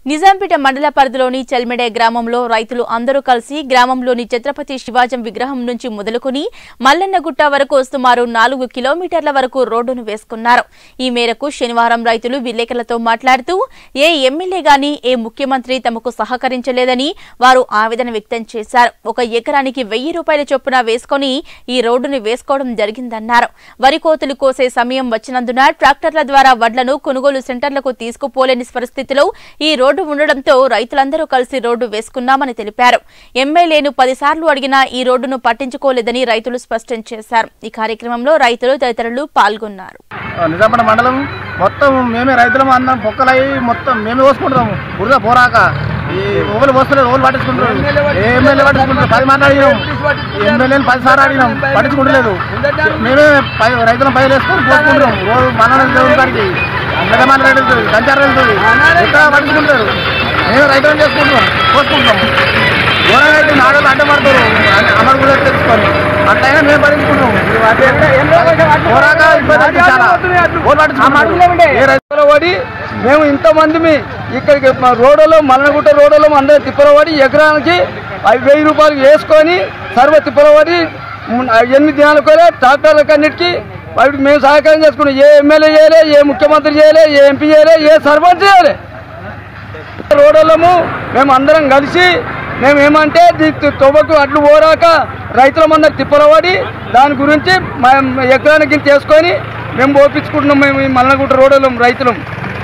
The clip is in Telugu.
నిజాంపేట మండల పరిధిలోని చెల్మెడే గ్రామంలో రైతులు అందరూ కలిసి గ్రామంలోని ఛత్రపతి శివాజం విగ్రహం నుంచి మొదలుకొని మల్లన్నగుట్ట వరకు సుమారు నాలుగు కిలోమీటర్ల వరకు రోడ్డును వేసుకున్నారు ఈ మేరకు శనివారం రైతులు విలేకరులతో మాట్లాడుతూ ఏ ఎమ్మెల్యే గాని ఏ ముఖ్యమంత్రి తమకు సహకరించలేదని వారు ఆవేదన వ్యక్తం చేశారు ఒక ఎకరానికి వెయ్యి రూపాయల చొప్పున వేసుకొని ఈ రోడ్డును వేసుకోవడం జరిగిందన్నారు వరి కోతులు కోసే సమయం వచ్చినందున ట్రాక్టర్ల ద్వారా వడ్లను కొనుగోలు సెంటర్లకు తీసుకుపోలేని పరిస్థితిలో ఈ రోడ్డు ఉండడంతో రైతులందరూ కలిసి రోడ్డు వేసుకున్నామని తెలిపారు ఎమ్మెల్యేను పదిసార్లు అడిగినా ఈ రోడ్డును పట్టించుకోలేదని రైతులు స్పష్టం చేశారు ఈ కార్యక్రమంలో రైతులు తదితరులు పాల్గొన్నారు నిజాంపేట మండలం మొత్తం మేమే రైతులం అందరం పొక్కలై మొత్తం మేమే పోసుకుంటాము బురద పోరాక ఈ ఓలు పోస్తున్నారు ఓలు పట్టించుకుంటారు ఏ ఎమ్మెల్యే పట్టించుకుంటారు పది మాట అడిగినాం ఎమ్మెల్యేని పది సార్లు అడిగినాం పట్టించుకుంటలేదు మేమే పై రైతులను పైలు వేసుకొని పోసుకుంటాం రోజు మన దేవుని కాడికి అందరమైన రైతులు సంచారం వెళ్తుంది ఎక్కడ పట్టించుకుంటారు మేమే రైతులను చేసుకుంటున్నాం పోసుకుంటాం ఘోరంగా అయితే నాడలు అడ్డపడతారు అమలు కూడా తెలుసుకొని అట్లయినా మేము పట్టించుకుంటాం ఘోరంగా ఇబ్బంది అవుతుంది చాలా ఓలు పట్టించుకుంటారు ఏ రైతు తిప్పల పడి మేము ఇంతమంది ఇక్కడికి మా రోడ్డులో మల్లనగుట్ట రోడ్డులో అందరూ తిప్పల పడి ఎకరానికి అవి వెయ్యి రూపాయలు వేసుకొని సర్వ తిప్పల పడి ఉమ్, ఎన్ని దినాలు కూడా ట్రాక్టర్లకు అన్నిటికీ వాటికి మేము సహకారం చేసుకున్నాం ఏ ఎమ్మెల్యే చేయలే ఏ ముఖ్యమంత్రి చేయలే ఏ ఎంపీ చేయలే ఏ సర్పంచ్ చేయలే రోడ్లము మేము అందరం కలిసి మేము ఏమంటే దీ- తొవ్వకు అడ్లు పోరాక రైతుల మందరు తిప్పలవాడి దాని గురించి మేము ఎకరానికి ఇంత చేసుకొని మేము పోపించుకుంటున్నాం మేము ఈ మల్లనగుట్ట రోడ్లు రైతులం